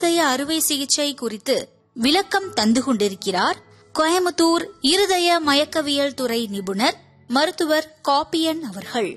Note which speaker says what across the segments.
Speaker 1: இருதய அறுவை சிகிச்சை குறித்து விளக்கம் தந்து கொண்டிருக்கிறார் கோயம்புத்தூர் இருதய மயக்கவியல் துறை நிபுணர் மருத்துவர் காப்பியன் அவர்கள்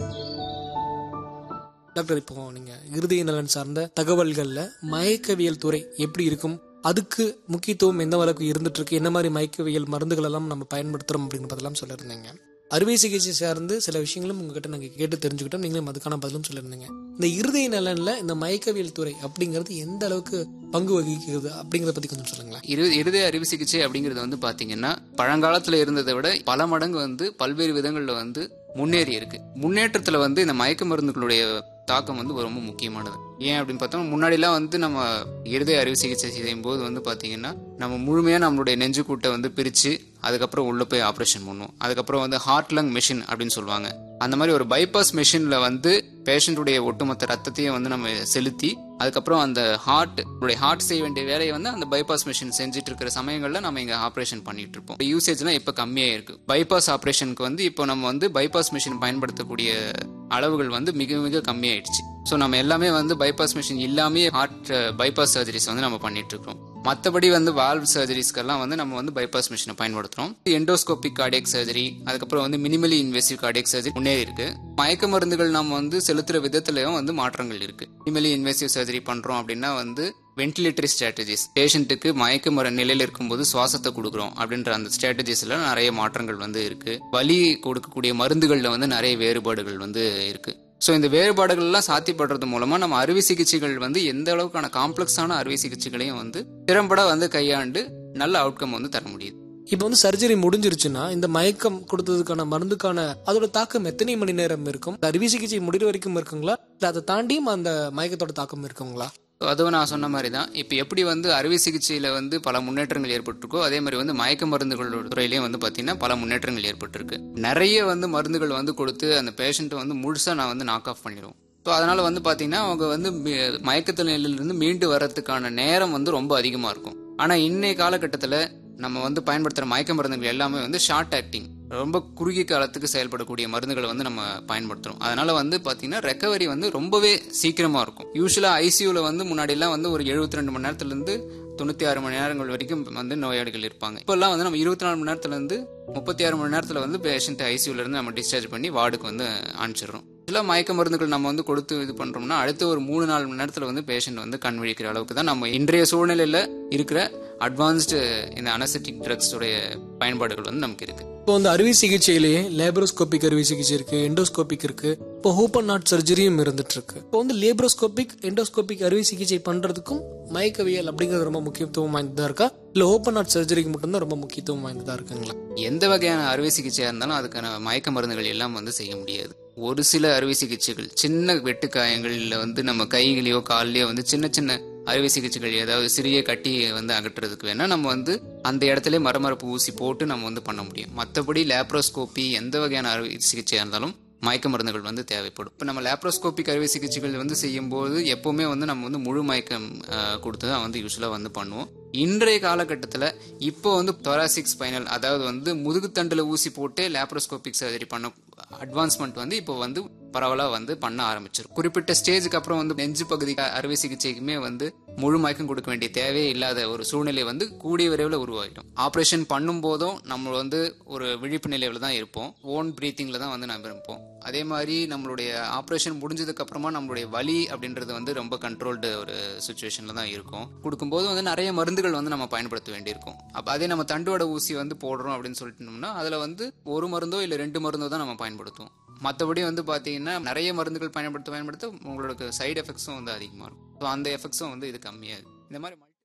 Speaker 2: டாக்டர் இப்போ நீங்க இருதய நலன் சார்ந்த தகவல்கள்ல மயக்கவியல் துறை எப்படி இருக்கும் அதுக்கு முக்கியத்துவம் எந்த அளவுக்கு இருந்துட்டு இருக்கு என்ன மாதிரி மயக்கவியல் மருந்துகள் எல்லாம் நம்ம பயன்படுத்துறோம் அப்படின்றதெல்லாம் சொல்லியிருந்தீங்க அறுவை சிகிச்சை சார்ந்து சில விஷயங்களும் உங்ககிட்ட நாங்கள் கேட்டு தெரிஞ்சுக்கிட்டோம் நீங்களும் அதுக்கான பதிலும் சொல்லியிருந்தீங்க இந்த இருதய நலன்ல இந்த மயக்கவியல் துறை அப்படிங்கிறது எந்த அளவுக்கு பங்கு வகிக்கிறது அப்படிங்கறத பத்தி கொஞ்சம் சொல்லுங்களேன்
Speaker 3: இரு இருதய அறுவை சிகிச்சை அப்படிங்கிறது வந்து பாத்தீங்கன்னா பழங்காலத்துல இருந்ததை விட பல மடங்கு வந்து பல்வேறு விதங்கள்ல வந்து முன்னேறி இருக்கு முன்னேற்றத்துல வந்து இந்த மயக்க மருந்துகளுடைய தாக்கம் வந்து ரொம்ப முக்கியமானது ஏன் அப்படின்னு பார்த்தோம்னா முன்னாடிலாம் வந்து நம்ம இருதய அறுவை சிகிச்சை செய்யும் போது வந்து பாத்தீங்கன்னா நம்ம முழுமையா நம்மளுடைய நெஞ்சுக்கூட்டை வந்து பிரிச்சு அதுக்கப்புறம் உள்ள போய் ஆப்ரேஷன் பண்ணுவோம் அதுக்கப்புறம் வந்து ஹார்ட் லங் மிஷின் அப்படின்னு சொல்லுவாங்க அந்த மாதிரி ஒரு பைபாஸ் மிஷின்ல வந்து பேஷண்ட்டுடைய ஒட்டுமொத்த ரத்தத்தையும் வந்து நம்ம செலுத்தி அதுக்கப்புறம் அந்த ஹார்ட் ஹார்ட் செய்ய வேண்டிய வேலையை வந்து அந்த பைபாஸ் மிஷின் செஞ்சுட்டு இருக்கிற சமயங்கள்ல நம்ம இங்க ஆப்ரேஷன் பண்ணிட்டு இருப்போம் யூசேஜ்லாம் இப்ப கம்மியா இருக்கு பைபாஸ் ஆப்ரேஷனுக்கு வந்து இப்போ நம்ம வந்து பைபாஸ் மிஷின் பயன்படுத்தக்கூடிய அளவுகள் வந்து மிக மிக கம்மியாயிடுச்சு ஸோ நம்ம எல்லாமே வந்து பைபாஸ் மிஷின் இல்லாமே ஹார்ட் பைபாஸ் சர்ஜரிஸ் வந்து நம்ம பண்ணிட்டு இருக்கோம் மற்றபடி வந்து வால்வ் சர்ஜரிஸ்க்கெல்லாம் வந்து நம்ம வந்து பைபாஸ் மிஷினை பயன்படுத்துறோம் எண்டோஸ்கோபிக் கார்டியக் சர்ஜரி அதுக்கப்புறம் வந்து மினிமலி இன்வெசிவ் கார்டியக் சர்ஜரி முன்னேறி இருக்கு மயக்க மருந்துகள் நம்ம வந்து செலுத்துற விதத்திலையும் வந்து மாற்றங்கள் இருக்கு மினிமலி இன்வெசிவ் சர்ஜரி பண்றோம் அப்படின்னா வந்து வென்டிலேட்டரி ஸ்ட்ராட்டஜிஸ் பேஷண்ட்டுக்கு மயக்க மர நிலையில இருக்கும்போது சுவாசத்தை கொடுக்குறோம் அப்படின்ற அந்த ஸ்ட்ராட்டஜிஸ்ல நிறைய மாற்றங்கள் வந்து இருக்கு வலி கொடுக்கக்கூடிய மருந்துகள்ல வந்து நிறைய வேறுபாடுகள் வந்து இருக்கு ஸோ இந்த வேறுபாடுகள்லாம் சாத்தியப்படுறது மூலமா நம்ம அறுவை சிகிச்சைகள் வந்து எந்த அளவுக்கான காம்ப்ளெக்ஸான அறுவை சிகிச்சைகளையும் வந்து திறம்பட வந்து கையாண்டு நல்ல அவுட்கம் வந்து தர முடியுது
Speaker 2: இப்போ வந்து சர்ஜரி முடிஞ்சிருச்சுன்னா இந்த மயக்கம் கொடுத்ததுக்கான மருந்துக்கான அதோட தாக்கம் எத்தனை மணி நேரம் இருக்கும் அறுவை சிகிச்சை முடிகிற வரைக்கும் இருக்குங்களா இல்ல அதை தாண்டியும் அந்த மயக்கத்தோட தாக்கம் இருக்குங்களா
Speaker 3: அதுவும் நான் சொன்ன மாதிரி தான் இப்போ எப்படி வந்து அறுவை சிகிச்சையில் வந்து பல முன்னேற்றங்கள் ஏற்பட்டிருக்கோ அதே மாதிரி வந்து மயக்க மருந்துகள் துறையிலையும் வந்து பார்த்தீங்கன்னா பல முன்னேற்றங்கள் ஏற்பட்டிருக்கு நிறைய வந்து மருந்துகள் வந்து கொடுத்து அந்த பேஷண்ட்டை வந்து முழுசாக நான் வந்து நாக் ஆஃப் பண்ணிடுவோம் ஸோ அதனால வந்து பார்த்தீங்கன்னா அவங்க வந்து மீ- மயக்கத்து நிலையிலிருந்து மீண்டு வர்றதுக்கான நேரம் வந்து ரொம்ப அதிகமாக இருக்கும் ஆனால் இன்னைய காலகட்டத்தில் நம்ம வந்து பயன்படுத்துகிற மயக்க மருந்துகள் எல்லாமே வந்து ஷார்ட் ஆக்டிங் ரொம்ப குறுகிய காலத்துக்கு செயல்படக்கூடிய மருந்துகளை வந்து நம்ம பயன்படுத்துறோம் அதனால வந்து பாத்தீங்கன்னா ரெக்கவரி வந்து ரொம்பவே சீக்கிரமா இருக்கும் யூஸ்வலா ஐசியூல வந்து முன்னாடி எல்லாம் வந்து ஒரு 72 ரெண்டு மணி நேரத்துல இருந்து தொண்ணூத்தி ஆறு மணி நேரங்கள் வரைக்கும் வந்து நோயாளிகள் இருப்பாங்க இப்பெல்லாம் வந்து நம்ம இருபத்தி நாலு மணி நேரத்துல இருந்து முப்பத்தி ஆறு மணி நேரத்துல வந்து பேஷண்ட் ஐசியூல இருந்து நம்ம டிஸ்சார்ஜ் பண்ணி வார்டுக்கு வந்து அனுப்பிச்சிடுறோம் சில மயக்க மருந்துகள் நம்ம வந்து கொடுத்து இது பண்றோம்னா அடுத்த ஒரு மூணு நாலு மணி நேரத்துல வந்து பேஷண்ட் வந்து கண் விழிக்கிற அளவுக்கு தான் நம்ம இன்றைய சூழ்நிலையில இருக்கிற அட்வான்ஸ்டு இந்த அனசெட்டிக் ட்ரக்ஸ் உடைய பயன்பாடுகள் வந்து நமக்கு இருக்கு
Speaker 2: இப்போ வந்து அறுவை சிகிச்சையிலேயே லேப்ரோஸ்கோபிக் அறுவை சிகிச்சை இருக்கு எண்டோஸ்கோபிக் இருக்கு இப்போ ஓப்பன் நாட் சர்ஜரியும் இருந்துட்டு இருக்கு இப்போ வந்து லேப்ரோஸ்கோபிக் எண்டோஸ்கோபிக் அறுவை சிகிச்சை பண்றதுக்கும் மயக்கவியல் அப்படிங்கிறது ரொம்ப முக்கியத்துவம் வாய்ந்ததா இருக்கா இல்ல ஓப்பன் நாட் சர்ஜரிக்கு மட்டும்தான் ரொம்ப முக்கியத்துவம் வாய்ந்ததா இருக்குங்களா
Speaker 3: எந்த வகையான அறுவை சிகிச்சையா இருந்தாலும் அதுக்கான மயக்க மருந்துகள் எல்லாம் வந்து செய்ய முடியாது ஒரு சில அறுவை சிகிச்சைகள் சின்ன வெட்டு காயங்கள் இல்ல வந்து நம்ம கைகளையோ கால்லயோ வந்து சின்ன சின்ன அறுவை சிகிச்சைகள் ஏதாவது சிறிய கட்டியை வந்து அகற்றுறதுக்கு வேணா நம்ம வந்து அந்த இடத்துல மரமரப்பு ஊசி போட்டு நம்ம வந்து பண்ண முடியும் மற்றபடி லேப்ரோஸ்கோபி எந்த வகையான அறுவை சிகிச்சையா இருந்தாலும் மயக்க மருந்துகள் வந்து தேவைப்படும் இப்போ நம்ம லேப்ரோஸ்கோபிக் அறுவை சிகிச்சைகள் வந்து செய்யும்போது எப்பவுமே வந்து நம்ம வந்து முழு மயக்கம் அஹ், கொடுத்து தான் வந்து யூஸ்வலாக வந்து பண்ணுவோம் இன்றைய காலகட்டத்தில் இப்போ வந்து தொராசிக் ஸ்பைனல் அதாவது வந்து முதுகுத்தண்டில் ஊசி போட்டு லேப்ரோஸ்கோபிக் சர்ஜரி பண்ண அட்வான்ஸ்மெண்ட் வந்து இப்போ வந்து பரவலாக வந்து பண்ண ஆரம்பிச்சிரும் குறிப்பிட்ட ஸ்டேஜுக்கு அப்புறம் வந்து நெஞ்சு பகுதி அறுவை சிகிச்சைக்குமே வந்து முழு மயக்கம் கொடுக்க வேண்டிய தேவையே இல்லாத ஒரு சூழ்நிலை வந்து கூடிய விரைவில் உருவாகிடும் ஆப்ரேஷன் பண்ணும் போதும் நம்ம வந்து ஒரு விழிப்பு நிலையில தான் இருப்போம் ஓன் பிரீத்திங்ல தான் வந்து நம்ம இருப்போம் அதே மாதிரி நம்மளுடைய ஆப்ரேஷன் முடிஞ்சதுக்கு அப்புறமா நம்மளுடைய வலி அப்படின்றது வந்து ரொம்ப கண்ட்ரோல்டு ஒரு சுச்சுவேஷன்ல தான் இருக்கும் கொடுக்கும்போது வந்து நிறைய மருந்துகள் வந்து நம்ம பயன்படுத்த வேண்டியிருக்கும் அப்போ அதே நம்ம தண்டுவட ஊசி வந்து போடுறோம் அப்படின்னு சொல்லிட்டோம்னா அதில் வந்து ஒரு மருந்தோ இல்லை ரெண்டு மருந்தோ தான் நம்ம பயன்படுத்துவோம் மற்றபடி வந்து பார்த்தீங்கன்னா நிறைய மருந்துகள் பயன்படுத்த பயன்படுத்த உங்களுக்கு சைடு எஃபெக்ட்ஸும் வந்து அதிகமாக இருக்கும் ஸோ அந்த எஃபெக்ட்ஸும் வந்து இது கம்மியாகுது இந்த மாதிரி multi-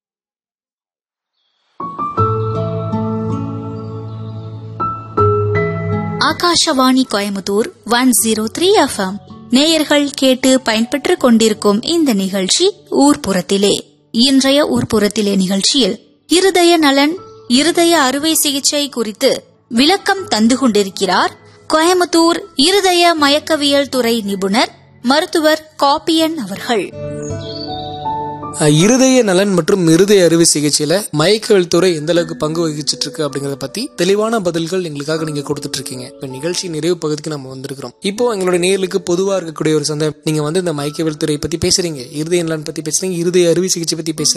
Speaker 1: Akashvani Coimbatore one zero three FM நேயர்கள் கேட்டு பயன்பெற்றுக் கொண்டிருக்கும் இந்த நிகழ்ச்சி ஊர்ப்புறத்திலே இன்றைய ஊர்ப்புறத்திலே நிகழ்ச்சியில் இருதய நலன் இருதய அறுவை சிகிச்சை குறித்து விளக்கம் தந்து கொண்டிருக்கிறார் கோயமுத்தூர் இருதய மயக்கவியல் துறை நிபுணர் மருத்துவர் காப்பியன் அவர்கள்
Speaker 2: அஹ், இருதய நலன் மற்றும் இருதய அறுவை சிகிச்சையில மயக்கவியல் துறை எந்த அளவுக்கு பங்கு வகிச்சிட்டு இருக்கு அப்படிங்கறத பத்தி தெளிவான பதில்கள் எங்களுக்காக நீங்க கொடுத்துட்டு இருக்கீங்க இப்ப நிகழ்ச்சி நிறைவு பகுதிக்கு நம்ம வந்திருக்கிறோம் இப்போ எங்களுடைய நேர்களுக்கு பொதுவா இருக்கக்கூடிய ஒரு சந்தேகம் நீங்க வந்து இந்த மயக்கவியல் துறை பத்தி பேசுறீங்க இருதய நலன் பத்தி பேசுறீங்க இருதய அறுவை சிகிச்சை பத்தி பேசுறீங்க